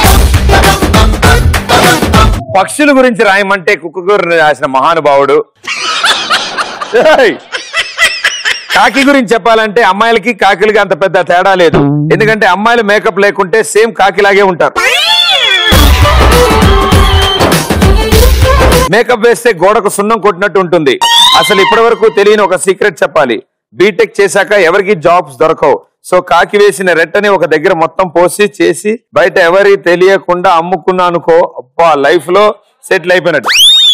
[SPEAKER 2] పక్షుల గురించి రాయమంటే కుక్క గురించి రాసిన మహానుభావుడు ఏయ్! కాకి గురించి చెప్పాలంటే అమ్మాయిలకి కాకిలకి అంత పెద్ద తేడా లేదు ఎందుకంటే అమ్మాయిలు మేకప్ లేకుంటే సేమ్ కాకిలాగే ఉంటారు మేకప్ వేస్తే గోడకు సున్నం కొట్టినట్టు ఉంటుంది అసలు ఇప్పటి వరకు తెలియని ఒక సీక్రెట్ చెప్పాలి బీటెక్ చేశాక ఎవరికి జాబ్స్ దొరకవు సో కాకి వేసిన రెట్టని ఒక దగ్గర మొత్తం పోసి చేసి బయట ఎవరి తెలియకుండా అమ్ముకున్నా అనుకో అబ్బా లైఫ్ లో సెటిల్ అయిపోయినట్టు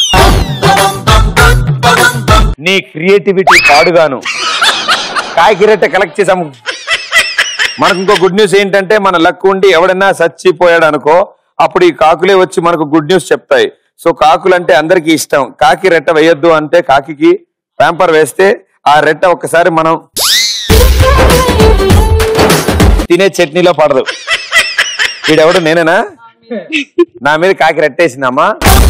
[SPEAKER 2] నీ క్రియేటివిటీ పాడుగాను కాకి రెట్ట కలెక్ట్ చేసి అమ్ము మనకు ఇంకో గుడ్ న్యూస్ ఏంటంటే మన లక్ ఉండి ఎవడన్నా చచ్చిపోయాడు అనుకో అప్పుడు ఈ కాకులే వచ్చి మనకు గుడ్ న్యూస్ చెప్తాయి సో కాకులు అంటే అందరికీ ఇష్టం కాకి రెట్ట వేయొద్దు అంటే కాకికి ప్యాంపర్ వేస్తే ఆ రెట్ట ఒక్కసారి మనం తినే చట్నీలో పడదు వీడెవడు నేనేనా నా మీద కాకి రెట్టేసిందమ్మా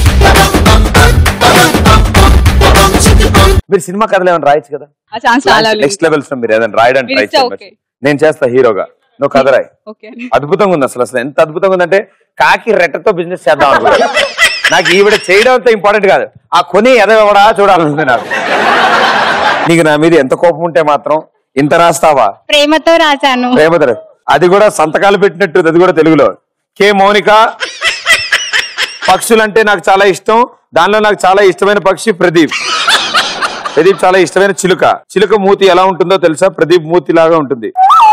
[SPEAKER 2] మీరు సినిమా కథలు ఏమైనా రాయొచ్చు కదా
[SPEAKER 4] ఆ ఛాన్స్ చాలా లేదు.
[SPEAKER 2] నెక్స్ట్ లెవెల్స్ లో మీరు ఏదైనా రాయడానికి ట్రై
[SPEAKER 4] మీరు ఇస్తే
[SPEAKER 2] చేయండి నేను చేస్తా హీరోగా నువ్వు కథ రాయి
[SPEAKER 4] ఓకే
[SPEAKER 2] అద్భుతంగా ఉంది అసలు అసలు ఎంత అద్భుతంగా ఉందంటే కాకి రెట్టతో బిజినెస్ చేద్దాం అనుకున్నా నాకు ఈవిడ చేయడం అంత ఇంపార్టెంట్ కాదు ఆ కొని ఎదవడా చూడాలనుంది నాకు నీకు నా మీద ఎంత కోపం ఉంటే మాత్రం ఇంత రాస్తావా
[SPEAKER 5] ప్రేమతో రాశాను
[SPEAKER 2] ప్రేమధర అది కూడా సంతకాలు పెట్టినట్టు అది కూడా తెలుగులో కే మౌనిక పక్షులంటే నాకు చాలా ఇష్టం దానిలో నాకు చాలా ఇష్టమైన పక్షి ప్రదీప్ ప్రదీప్ చాలా ఇష్టమైన చిలుక చిలుక మూతి ఎలా ఉంటుందో తెలుసా ప్రదీప్ మూతి లాగా ఉంటుంది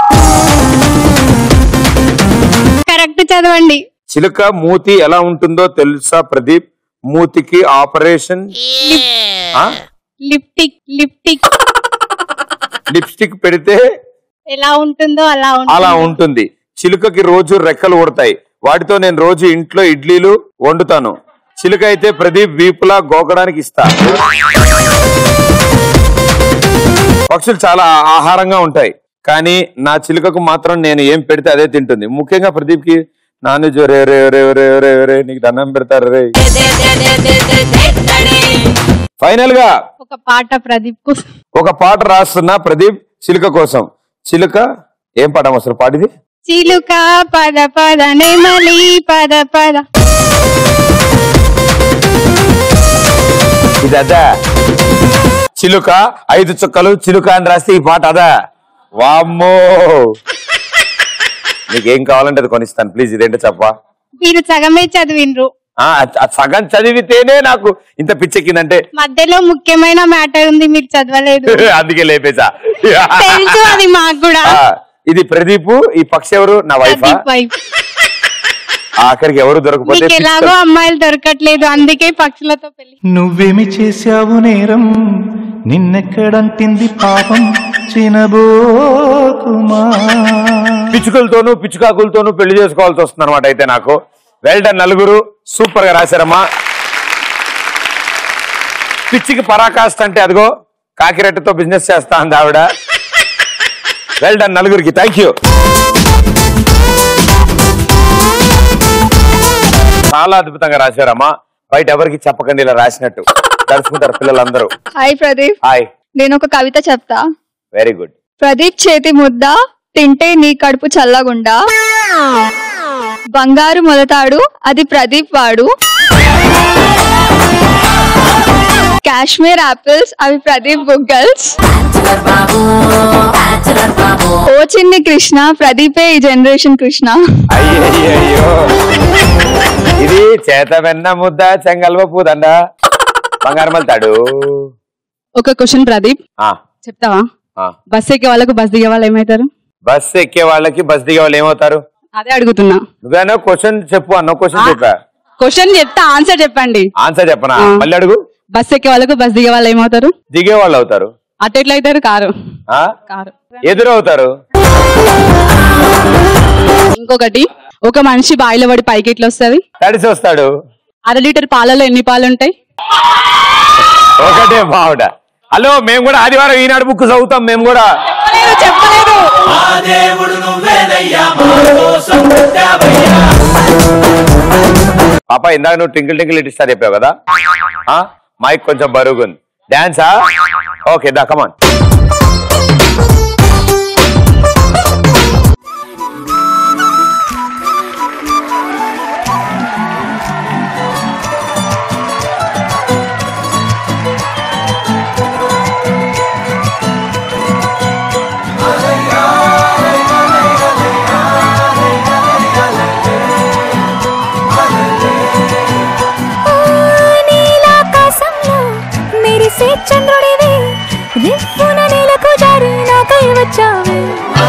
[SPEAKER 5] కరెక్ట్ చదవండి
[SPEAKER 2] చిలుక మూతి ఎలా ఉంటుందో తెలుసా ప్రదీప్ మూతికి ఆపరేషన్ ఆ?
[SPEAKER 5] లిప్టిక్ లిప్టిక్
[SPEAKER 2] లిప్స్టిక్ పెడితే
[SPEAKER 5] ఎలా ఉంటుందో అలా
[SPEAKER 2] అలా
[SPEAKER 5] ఉంటుంది
[SPEAKER 2] ఉంటుంది చిలుకకి రోజు రెక్కలు ఊడతాయి వాటితో నేను రోజు ఇంట్లో ఇడ్లీలు వండుతాను చిలుక అయితే ప్రదీప్ వీపులా గోకడానికి ఇస్తా పక్షులు చాలా ఆహారంగా ఉంటాయి కానీ నా చిలుకకు మాత్రం నేను ఏం పెడితే అదే తింటుంది ముఖ్యంగా ప్రదీప్ కి నాన్న రే రే రే రే రే రే నీకు దండం పెడతారు రే ఫైనల్ గా
[SPEAKER 5] ఒక పాట ప్రదీప్ కు
[SPEAKER 2] ఒక పాట రాస్తున్నా ప్రదీప్ చిలుక కోసం చిలుక ఏం పాట అసలు పాటిది
[SPEAKER 5] చిలుక పద పద నెమలి పద పద
[SPEAKER 2] ఇది అదా చిలుక ఐదు చుక్కలు చిలుక అని రాస్తే ఈ పాట అదా వామ్మో నీకేం కావాలంటే అది కొనిస్తాను ప్లీజ్ ఇదేంటో చెప్పా
[SPEAKER 5] మీరు సగమే చదివిండ్రు
[SPEAKER 2] ఆ, ఆ సగం చదివితేనే నాకు ఇంత పిచ్చెక్కిందంటే
[SPEAKER 5] మధ్యలో ముఖ్యమైన మ్యాటర్ ఉంది మీరు చదవలేదు
[SPEAKER 2] అందుకే లేపేసా
[SPEAKER 5] తెలుసు అది మాకు కూడా
[SPEAKER 2] ఆ, ఇది ప్రదీప్ ఈ పక్షి ఎవరు నా వైఫా
[SPEAKER 5] ప్రదీప్ వైఫ్
[SPEAKER 2] ఆఖరికి ఎవరు దొరకపోతే
[SPEAKER 5] మీకు ఎలాగో అమ్మాయిలు దొరకట్లేదు అందుకే పక్షులతో పెళ్లి
[SPEAKER 7] నువ్వేమి చేశావు నేరం నిన్నెక్కడంటింది పాపం చినబోకుమా
[SPEAKER 2] పిచ్చుకలతోనూ పిచ్చుకాకులతోనూ పెళ్లి చేసుకోవాల్సి వస్తుంది అనమాట అయితే నాకు వెల్ డన్ నలుగురు సూపర్ గా రాశారమ్మా పిచ్చికి పరాకాష్ట అంటే అదిగో కాకిరెట్టతో బిజినెస్ చేస్తా అంది ఆవిడ వెల్ డన్ నలుగురికి థ్యాంక్ యూ చాలా అద్భుతంగా రాశారమ్మా బయట ఎవరికి చెప్పకండి ఇలా రాసినట్టు తలుచుకుంటారు పిల్లలందరూ
[SPEAKER 17] హాయ్ ప్రదీప్
[SPEAKER 2] హాయ్
[SPEAKER 17] నేను ఒక కవిత చెప్తా
[SPEAKER 2] వెరీ గుడ్
[SPEAKER 17] ప్రదీప్ చేతి ముద్ద తింటే నీ కడుపు చల్లగుండా బంగారు మొలతాడు అది ప్రదీప్ వాడు కాశ్మీర్ ఆపిల్స్ అవి ప్రదీప్ బుగ్గల్స్ ఓ చిన్ని కృష్ణ ప్రదీపే ఈ జనరేషన్ కృష్ణ
[SPEAKER 2] అయ్యో ఇది చేత వెన్న ముద్ద చెంగల్వ పూదండ బంగారం వెళ్తాడు
[SPEAKER 18] ఒక క్వశ్చన్ ప్రదీప్
[SPEAKER 2] ఆ,
[SPEAKER 18] చెప్తావా
[SPEAKER 2] ఆ.
[SPEAKER 18] బస్ ఎక్కే వాళ్ళకు బస్ దిగే వాళ్ళు ఏమవుతారు
[SPEAKER 2] బస్ ఎక్కే వాళ్ళకి బస్ దిగే వాళ్ళు ఏమవుతారు
[SPEAKER 18] అదే అడుగుతున్నా
[SPEAKER 2] నువ్వేనో క్వశ్చన్ చెప్పు అన్నో క్వశ్చన్ చెప్పా
[SPEAKER 18] క్వశ్చన్ చెప్తా ఆన్సర్ చెప్పండి
[SPEAKER 2] ఆన్సర్ చెప్పనా
[SPEAKER 18] ఆ.
[SPEAKER 2] మళ్ళీ అడుగు
[SPEAKER 18] బస్ ఎక్కే వాళ్ళకు బస్ దిగే వాళ్ళు ఏమవుతారు
[SPEAKER 2] దిగే వాళ్ళు అవుతారు
[SPEAKER 18] అటు ఎట్లా అవుతారు కారు
[SPEAKER 2] ఆ?
[SPEAKER 18] కారు
[SPEAKER 2] ఎదురు అవుతారు
[SPEAKER 18] ఇంకొకటి ఒక మనిషి బాయిలో పడి పైకి ఎట్లా వస్తుంది
[SPEAKER 2] తడిసి వస్తాడు
[SPEAKER 18] అర లీటర్ పాలలో ఎన్ని పాలు ఉంటాయి
[SPEAKER 2] ఒకటే బావుడ హలో మేము కూడా ఆదివారం ఈనాడు బుక్ చదువుతాం మేము కూడా
[SPEAKER 18] చెప్పలేదు
[SPEAKER 2] పాప ఇందాక నువ్వు టింకిల్ టింకిల్ ఇట్ ఇస్తా చెప్పావు కదా ఆ? మైక్ కొంచెం బరుగుంది డాన్సా ఓకే దా కమాన్
[SPEAKER 6] నీలాకాశంలో మెరిసే చంద్రుడివి రిప్పున నీలకు జారి నాకై వచ్చావే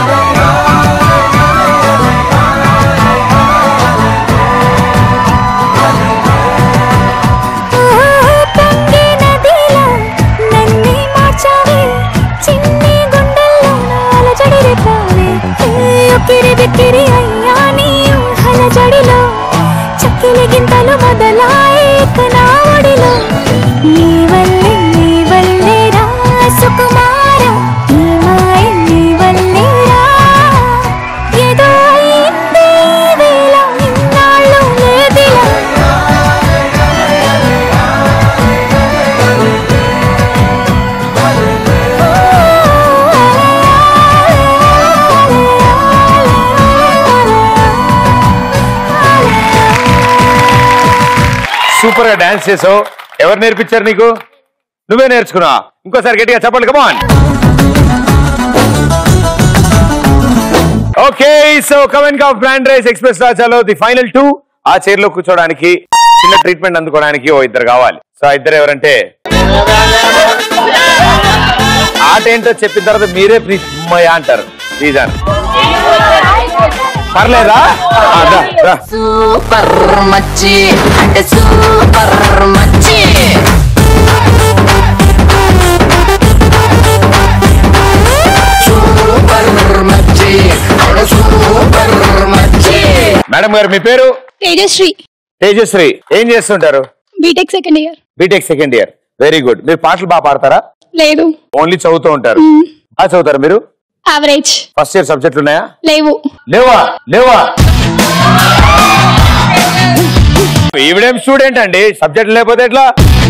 [SPEAKER 6] పొంగే నదిలా నన్నే మార్చావే చిన్ని గుండెల్లో నాల జడి రేపావే ఉక్కిరి బిక్కిరి అయ్యా నీ ఊహల జడిలో చక్కిలి గింతలు మొదలాయి నా ఒడిలో నీ వల్లే నీ వల్లే రా సుకుమార నీ మాయ నీ వల్లే రా ఏదో అయింది ఈ వేళ ఇన్నాళ్ళు లేదిలా
[SPEAKER 2] సూపర్ గా డాన్స్ చేసావు ఎవరు నేర్పించారు నీకు నువ్వే నేర్చుకున్నా ఇంకోసారి గట్టిగా చెప్పండి come on okay so comment of brand rice express రాజాలో ది ఫైనల్ టూ ఆ చైర్ లో కూర్చోడానికి చిన్న ట్రీట్మెంట్ అందుకోవడానికి ఓ ఇద్దరు కావాలి సో ఆ ఇద్దరు ఎవరంటే ఆట ఏంటో చెప్పిన తర్వాత మీరే ప్లీజ్ అమ్మయ్య అంటారు ప్లీజ్ అని పర్లేదా ఆ, రా, రా.
[SPEAKER 6] సూపర్ మచ్చి అంటే సూపర్ మచ్చి సూపర్ మచ్చి అంటే సూపర్ మచ్చి
[SPEAKER 2] మేడం గారు మీ పేరు
[SPEAKER 5] తేజశ్రీ
[SPEAKER 2] తేజశ్రీ ఏం చేస్తుంటారు
[SPEAKER 5] BTech second year
[SPEAKER 2] BTech second year very good మీరు పాటలు బాగా పాడతారా
[SPEAKER 5] లేదు
[SPEAKER 2] ఓన్లీ చదువుతూ ఉంటారు బాగా చదువుతారు మీరు
[SPEAKER 5] యావరేజ్
[SPEAKER 2] ఫస్ట్ ఇయర్ సబ్జెక్టులు ఉన్నాయా
[SPEAKER 5] లేవు
[SPEAKER 2] లేవా లేవా ఈవిడేం స్టూడెంట్ అండి సబ్జెక్ట్ లేకపోతే ఎట్లా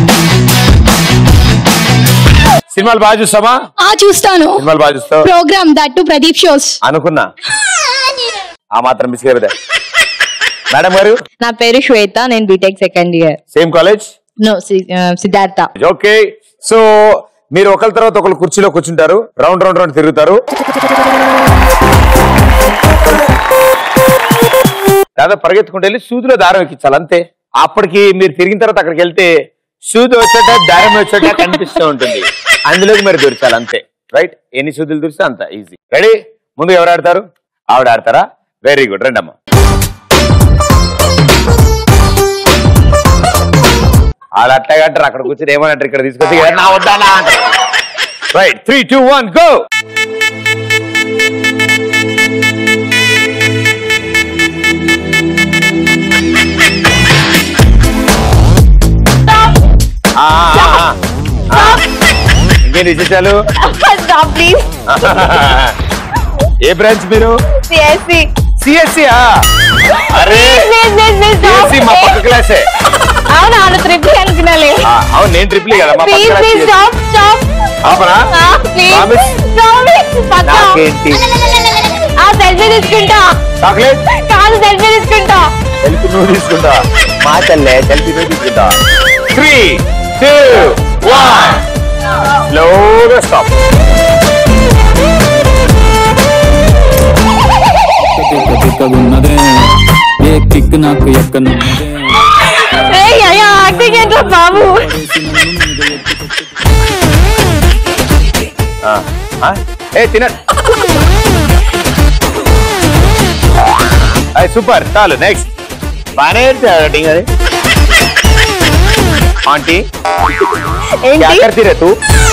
[SPEAKER 2] సినిమాలు బాగా చూస్తామా
[SPEAKER 5] ఆ చూస్తాను
[SPEAKER 2] సినిమాలు బాగా చూస్తావు
[SPEAKER 5] programme that to Pradeep shows
[SPEAKER 2] అనుకున్నా ఆ మాత్రం మిస్ అయిపోతా మేడం గారు
[SPEAKER 19] నా పేరు శ్వేత నేను B Tech second year
[SPEAKER 2] same college
[SPEAKER 19] no Siddharth
[SPEAKER 2] okay so మీరు ఒకరి తర్వాత ఒకరు కుర్చీలో కూర్చుంటారు రౌండ్ రౌండ్ రౌండ్ తిరుగుతారు దాదాపు పరిగెత్తుకుంటూ వెళ్ళి సూదిలో దారం ఎక్కించాలి అంతే అప్పటికి మీరు తిరిగిన తర్వాత అక్కడికి వెళ్తే సూది వచ్చేట దారం వచ్చేట కనిపిస్తూ ఉంటుంది అందులోకి మీరు దొరిచాలి అంతే రైట్ ఎన్ని సూదులు దొరికితే అంత ఈజీ రెడీ ముందు ఎవరు ఆడతారు ఆవిడ ఆడతారా వెరీ గుడ్ రండి అమ్మ వాళ్ళు అట్లా అంటారు అక్కడ కూర్చొని ఏమనంటారు ఇక్కడ తీసుకొచ్చి "ఏ, నా వద్దానా అంటారు right three two one go ఇంకేం విశేషాలు
[SPEAKER 19] ప్లీజ్
[SPEAKER 2] ఏ బ్రాంచ్ మీరు
[SPEAKER 19] సిఎస్సి
[SPEAKER 2] సిఎస్సి అరే సిఎస్సి మా పక్క క్లాసే
[SPEAKER 19] అవును అవును ట్రిపుల్ అనుకున్నాలే
[SPEAKER 2] ఆ, అవును నేను ట్రిపుల్ కదా మా పక్క
[SPEAKER 19] please
[SPEAKER 2] class
[SPEAKER 19] please
[SPEAKER 2] CSE.
[SPEAKER 19] Stop stop
[SPEAKER 2] ఆపరా
[SPEAKER 19] ప్లీజ్
[SPEAKER 2] Promise?
[SPEAKER 19] ప్రామిస్ పక్కా
[SPEAKER 2] నాకేంటి
[SPEAKER 19] ఆ సెల్ఫీ తీసుకుంటా
[SPEAKER 2] చాక్లెట్
[SPEAKER 19] కాదు సెల్ఫీ తీసుకుంటా
[SPEAKER 2] సెల్ఫీ నువ్వు తీసుకుంటా మా తల్లే సెల్ఫీ నువ్వు తీసుకుంటా త్రీ టూ వన్ స్లోగా స్టాప్
[SPEAKER 20] ఉన్నదే ఏ కిక్ నాకు ఎక్కనున్నదే
[SPEAKER 19] ఏయ్ అయ్యా యాక్టింగ్ ఏంట్రా బాబు
[SPEAKER 2] ఏ తిన సూపర్ చాలు నెక్స్ట్ బానే టింగ్ అది ఆంటీ क्या करती रे तू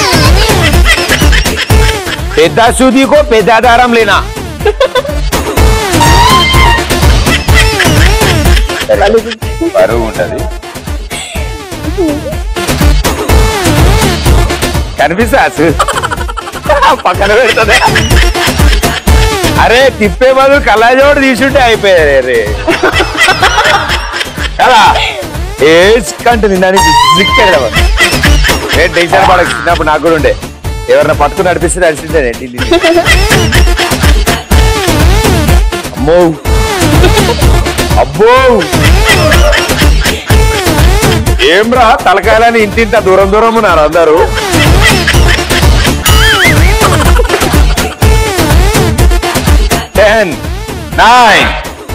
[SPEAKER 2] పెద్ద సూదికో పెద్ద దారం లేనా బరువు ఉంటది కనిపిస్తా సు- పక్కన పెడుతుంది అరే తిప్పే బదులు కళ్ళజోడు తీసుంటే అయిపోయారు రే కదా ఏసుకంటే నిన్న సిక్కాడు నేను టెన్షన్ పడక చిన్నప్పుడు నాకు కూడా ఉండే ఎవరన్నా పట్టుకుని నడిపిస్తే నడిచిందే అమ్మో అబ్బో ఏమ్రా తలకాయలని ఇంటింత దూరం దూరం ఉన్నారు అందరూ టెన్ నైన్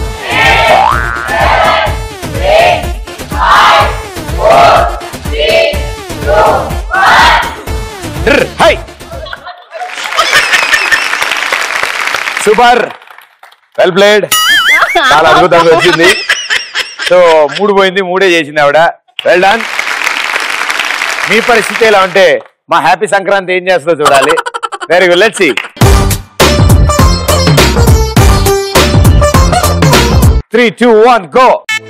[SPEAKER 2] హై సూపర్ వెల్ ప్లేడ్ చాలా అద్భుతంగా వచ్చింది సో మూడు పోయింది మూడే చేసింది ఆవిడ వెల్ డన్ మీ పరిస్థితి ఎలా ఉంటే మా హ్యాపీ సంక్రాంతి ఏం చేస్తుందో చూడాలి very good let's three two one go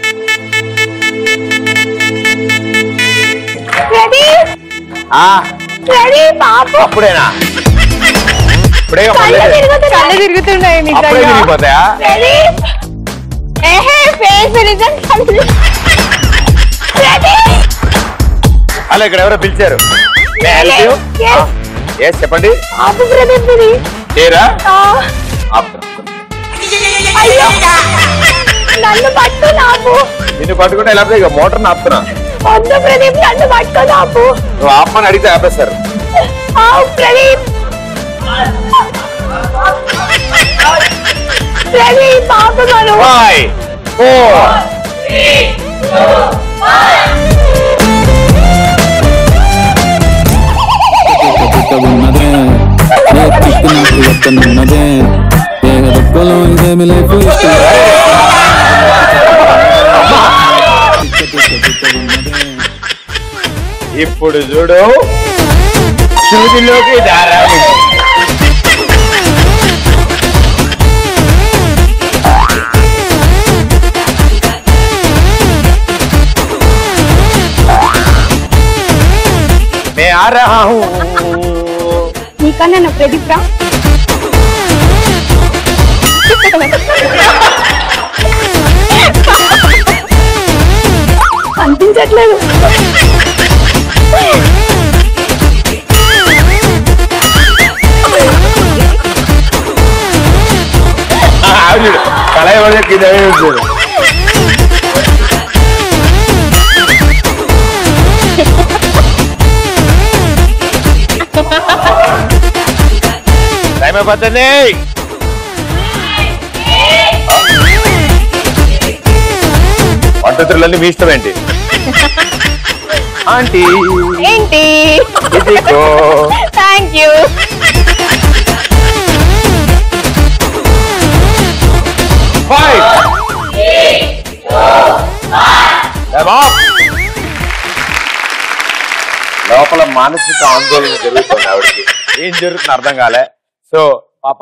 [SPEAKER 19] ready
[SPEAKER 2] ఆ
[SPEAKER 19] రెడీ బాబు
[SPEAKER 2] అప్పుడేనా ఇప్పుడే
[SPEAKER 19] కళ్ళు తిరుగుతున్నాయి కళ్ళు తిరుగుతున్నాయి
[SPEAKER 2] అప్పుడే
[SPEAKER 19] నిజంగా
[SPEAKER 2] తిరిగిపోతాయా
[SPEAKER 19] రెడీ ఏహే ఫేస్ రిజన్ కళ్ళు రెడీ
[SPEAKER 2] అలా ఇక్కడ ఎవరో పిలిచారు
[SPEAKER 19] Yes.
[SPEAKER 2] ఎస్ చెప్పండి
[SPEAKER 19] ఆపు ప్రదీప్ ఇది
[SPEAKER 2] ఏరా
[SPEAKER 19] ఆ,
[SPEAKER 2] ఆపు.
[SPEAKER 19] అయ్యో నన్ను పట్టు నాపు
[SPEAKER 2] నిన్ను పట్టుకుంటే ఎలా ఇక మోటార్ ఆపుతున్నా
[SPEAKER 19] వద్దు ప్రదీప్ నన్ను పట్టు నాపు
[SPEAKER 2] నువ్వు ఆపమని అడిగితే ఆపేస్తారు
[SPEAKER 19] ఆవు ప్రదీప్ ప్రదీప్ ఆపు మనం
[SPEAKER 2] ఫైవ్ ఫోర్
[SPEAKER 20] ఉన్నదే ఏ కిక్ నాకు ఎక్కనున్నదే ఏ దుఃఖలో ఇదేమి లైఫ్
[SPEAKER 2] ఇప్పుడు చూడు సూదిలోకి దారాలి ఆ రహా హూ
[SPEAKER 19] నీకన్నా ప్రదీప్ రా కనిపించట్లేదు
[SPEAKER 2] ఆవిడ కళాయి కింద ఉంటుంది టైం అయిపోతుంది వంటతులన్నీ మీ ఇష్టం ఏంటి ఆంటీ
[SPEAKER 19] ఏంటి
[SPEAKER 2] ఇదిగో
[SPEAKER 19] థ్యాంక్ యూ
[SPEAKER 2] ఫైవ్ లోపల మానసిక ఆందోళన జరుగుతుంది ఆవిడకి ఏం జరుగుతుంది అర్థం కాలే సో పాప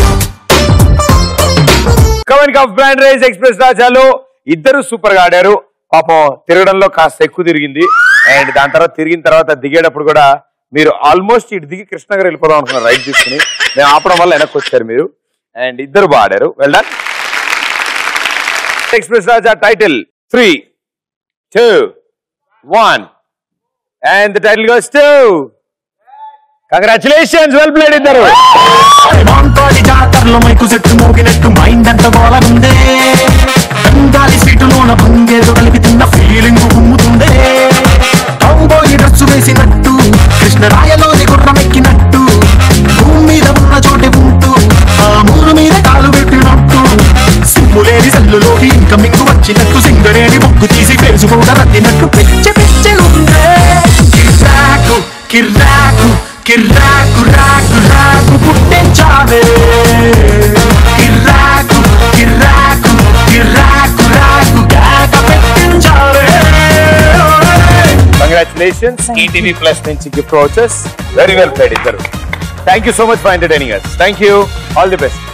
[SPEAKER 2] కవన్ కప్ బ్రాండ్ రైస్ ఎక్స్ప్రెస్ రాజాలు ఇద్దరు సూపర్ గా ఆడారు పాపం తిరగడంలో కాస్త ఎక్కువ తిరిగింది అండ్ దాని తర్వాత తిరిగిన తర్వాత దిగేటప్పుడు కూడా మీరు ఆల్మోస్ట్ ఇటు దిగి కృష్ణగారు వెళ్ళిపోదాం అనుకున్నారు రైట్ తీసుకుని మేము ఆపడం వల్ల వెనక్కి వచ్చారు మీరు అండ్ ఇద్దరు బాగా ఆడారు well done express Raja title three two one and the title goes to congratulations well played ఇద్దరు
[SPEAKER 1] మాంకాళి జాతరలో మైకు సెట్టు మోగినట్టు మైండ్ అంత గోలనుందే బెంగాలీ సీటులోన బంగేదో కలిపితున్న ఫీలింగ్ గుమ్ముతుందే కౌబోయి డ్రెస్సు వేసినట్టు కృష్ణరాయలోని గుర్రం ఎక్కినట్టు భూమి మీద ఉన్న చోటి ఉంటూ ఆ మూరు మీద కాలు పెట్టినట్టు సిమ్ములేని సెల్లులోకి ఇన్కమింగ్ వచ్చినట్టు సింగరేణి ముక్కు తీసి ఫేసు కూడా రద్దినట్టు పిచ్చ పిచ్చలుందే కిర్రాకు కిర్రాకు కిర్రాకు రాకు రాకు పుట్టించావే కిర్రాకు కిర్రాకు కిర్రాకు రాకు గాక పెట్టించావే
[SPEAKER 2] కంగ్రాచులేషన్స్ ఈటీవీ ప్లస్ నుంచి gift vouchers very well played ఇద్దరు thank you so much for entertaining us thank you all the best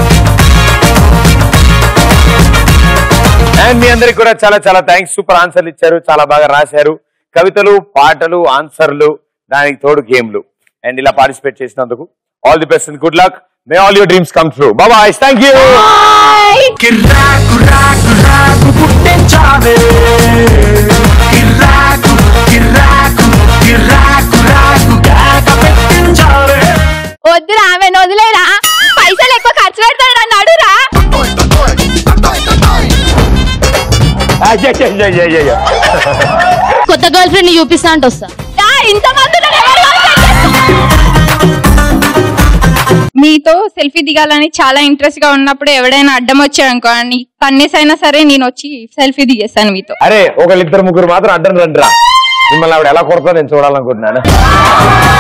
[SPEAKER 2] and మీ అందరికి కూడా చాలా చాలా థ్యాంక్స్ సూపర్ ఆన్సర్లు ఇచ్చారు చాలా బాగా రాశారు కవితలు పాటలు ఆన్సర్లు దానికి తోడు గేమ్లు అండ్ ఇలా పార్టిసిపేట్ చేసినందుకు all the best and good luck may all your dreams come true బాబాయ్ థ్యాంక్ యూ
[SPEAKER 1] కిర్రాకు రాకు రాకు పుట్టించావే కిర్రాకు కిర్రాకు కిర్రాకు రాకు గాక పెట్టించావే
[SPEAKER 10] వద్దురా ఆమె వదిలేరా పైసలు ఎక్కువ ఖర్చు పెడతాడు నన్ను అడురా
[SPEAKER 16] కొత్త గర్ల్ ఫ్రెండ్ చూపిస్తా అంటే వస్తా
[SPEAKER 10] ఇంత
[SPEAKER 4] మీతో సెల్ఫీ దిగాలని చాలా ఇంట్రెస్ట్ గా ఉన్నప్పుడు ఎవడైనా అడ్డం వచ్చాడనుకో అని తన్నేసైనా సరే నేను వచ్చి సెల్ఫీ దిగేస్తాను మీతో
[SPEAKER 2] అరే ఒకళ్ళిద్దరు ముగ్గురు మాత్రం అడ్డం రండిరా మిమ్మల్ని ఆవిడ ఎలా కొడతా నేను చూడాలనుకుంటున్నాను